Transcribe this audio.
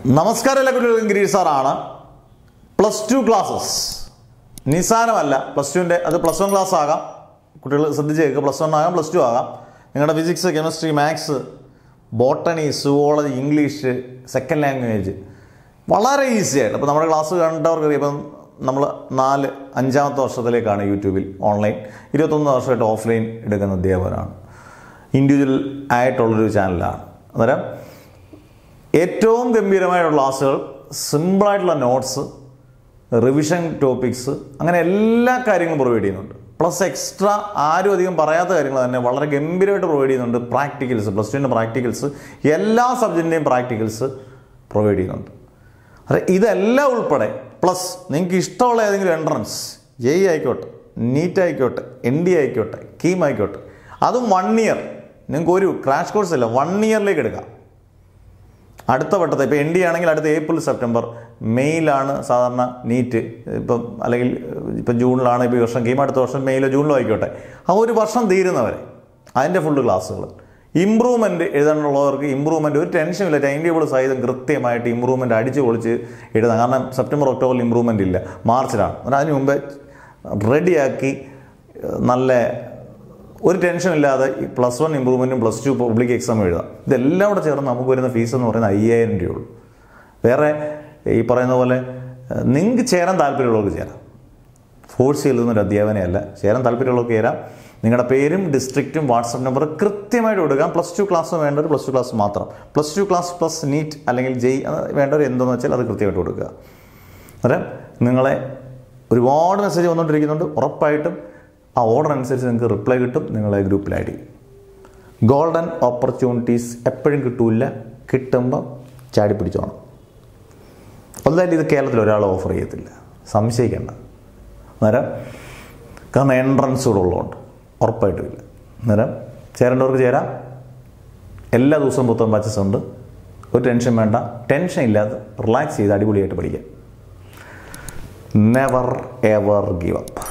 നമസ്കാരം എല്ലാ കുട്ടികൾക്കും ഗിരീഷ് സാറാണ് പ്ലസ് ടു ക്ലാസ്സസ് നിസാരമല്ല പ്ലസ് ടുവിൻ്റെ അത് പ്ലസ് വൺ ക്ലാസ് ആകാം കുട്ടികൾ ശ്രദ്ധിച്ച് കേൾക്കുക പ്ലസ് വൺ ആകാം പ്ലസ് ടു ആകാം നിങ്ങളുടെ physics chemistry maths botany zoology English second language വളരെ ഈസി ആയിട്ട് അപ്പോൾ നമ്മുടെ ക്ലാസ് കണ്ടവർക്ക് ഇപ്പം നമ്മൾ നാല് അഞ്ചാമത്തെ വർഷത്തിലേക്കാണ് യൂട്യൂബിൽ ഓൺലൈൻ ഇരുപത്തൊന്ന് വർഷമായിട്ട് ഓഫ്ലൈൻ എടുക്കുന്ന അധ്യാപകരാണ് ഇൻഡിവിജ്വൽ ആയിട്ടുള്ളൊരു ചാനലാണ് അന്നേരം ഏറ്റവും ഗംഭീരമായുള്ള ക്ലാസ്സുകൾ സിമ്പിളായിട്ടുള്ള നോട്ട്സ് റിവിഷൻ ടോപ്പിക്സ് അങ്ങനെ എല്ലാ കാര്യങ്ങളും പ്രൊവൈഡ് ചെയ്യുന്നുണ്ട് പ്ലസ് എക്സ്ട്രാ ആരും അധികം പറയാത്ത കാര്യങ്ങൾ തന്നെ വളരെ ഗംഭീരമായിട്ട് പ്രൊവൈഡ് ചെയ്യുന്നുണ്ട് പ്രാക്ടിക്കൽസ് പ്ലസ് ടുവിൻ്റെ പ്രാക്ടിക്കൽസ് എല്ലാ സബ്ജക്റ്റിൻ്റെയും പ്രാക്ടിക്കൽസ് പ്രൊവൈഡ് ചെയ്യുന്നുണ്ട് അതെ ഇതെല്ലാം ഉൾപ്പെടെ പ്ലസ് നിങ്ങൾക്ക് ഇഷ്ടമുള്ള ഏതെങ്കിലും എൻട്രൻസ് ജെ ആയിക്കോട്ടെ നീറ്റ് ആയിക്കോട്ടെ എൻ ഡി ആയിക്കോട്ടെ കീം ആയിക്കോട്ടെ അതും വൺ ഇയർ നിങ്ങൾക്ക് ഒരു ക്രാഷ് കോഴ്സ് അല്ല വൺ ഇയറിലേക്ക് എടുക്കാം അടുത്ത വട്ടത്തെ ഇപ്പോൾ എൻ ഡി ആണെങ്കിൽ അടുത്ത ഏപ്രിൽ സെപ്റ്റംബർ മെയ്യിലാണ് സാധാരണ നീറ്റ് ഇപ്പം അല്ലെങ്കിൽ ഇപ്പം ജൂണിലാണ് ഇപ്പോൾ ഈ വർഷം കീം അടുത്ത വർഷം മെയ്യിലോ ജൂണിലോ ആയിക്കോട്ടെ ആ ഒരു വർഷം തീരുന്നവരെ അതിൻ്റെ ഫുള്ള് ക്ലാസ്സുകൾ ഇമ്പ്രൂവ്മെൻറ്റ് എഴുതാനുള്ളവർക്ക് ഇമ്പ്രൂവ്മെൻറ്റ് ഒരു ടെൻഷനില്ല ടൈം ടേബിൾ സഹിതം കൃത്യമായിട്ട് ഇമ്പ്രൂവ്മെൻറ്റ് അടിച്ച് പൊളിച്ച് എഴുതാം കാരണം സെപ്റ്റംബർ ഒക്ടോബറിൽ ഇമ്പ്രൂവ്മെൻ്റ് ഇല്ല മാർച്ചിലാണ് എന്നാൽ അതിന് മുമ്പേ റെഡിയാക്കി നല്ല ഒരു ടെൻഷൻ ഇല്ലാതെ ഈ പ്ലസ് വൺ ഇമ്പ്രൂവ്മെൻറ്റും പ്ലസ് ടു പബ്ലിക് എക്സാം എഴുതാം ഇതെല്ലാം കൂടെ ചേർന്ന് നമുക്ക് വരുന്ന ഫീസ് എന്ന് പറയുന്നത് അയ്യായിരം രൂപയുള്ളൂ വേറെ ഈ പറയുന്ന പോലെ നിങ്ങൾക്ക് ചേരാൻ താല്പര്യമുള്ളവർക്ക് ചേരാം ഫോഴ്സ് ചെയ്യുന്ന ഒരു അധ്യാപനയല്ല ചേരാൻ താല്പര്യമുള്ളവർക്ക് ചേരാം നിങ്ങളുടെ പേരും ഡിസ്ട്രിക്റ്റും വാട്സപ്പ് നമ്പർ കൃത്യമായിട്ട് കൊടുക്കാം പ്ലസ് ടു ക്ലാസ് വേണ്ടവർ പ്ലസ് ടു ക്ലാസ് മാത്രം plus two class plus NEET അല്ലെങ്കിൽ ജെയ് വേണ്ടവർ എന്തെന്ന് വെച്ചാൽ അത് കൃത്യമായിട്ട് കൊടുക്കുക അന്നേരം നിങ്ങളെ ഒരുപാട് മെസ്സേജ് വന്നുകൊണ്ടിരിക്കുന്നുണ്ട് ഉറപ്പായിട്ടും ആ ഓർഡർ അനുസരിച്ച് നിങ്ങൾക്ക് റിപ്ലൈ കിട്ടും നിങ്ങളെ ഗ്രൂപ്പിൽ ആഡ് ചെയ്യും ഗോൾഡൻ ഓപ്പർച്യൂണിറ്റീസ് എപ്പോഴും കിട്ടൂല കിട്ടുമ്പോൾ ചാടി പിടിച്ചോണം എന്തായാലും ഇത് കേരളത്തിൽ ഒരാൾ ഓഫർ ചെയ്യത്തില്ല സംശയിക്കേണ്ട അന്നേരം കാരണം എൻട്രൻസ് കൂടെ ഉള്ളതുകൊണ്ട് ഉറപ്പായിട്ടും ഇല്ല അന്നേരം ചേരേണ്ടവർക്ക് ചേരാം എല്ലാ ദിവസവും പുത്തൻ ബാച്ചസ് ഉണ്ട് ഒരു ടെൻഷൻ വേണ്ട ടെൻഷൻ ഇല്ലാതെ റിലാക്സ് ചെയ്ത് അടിപൊളിയായിട്ട് പഠിക്കാം നെവർ എവർ ഗീവ് അപ്പ്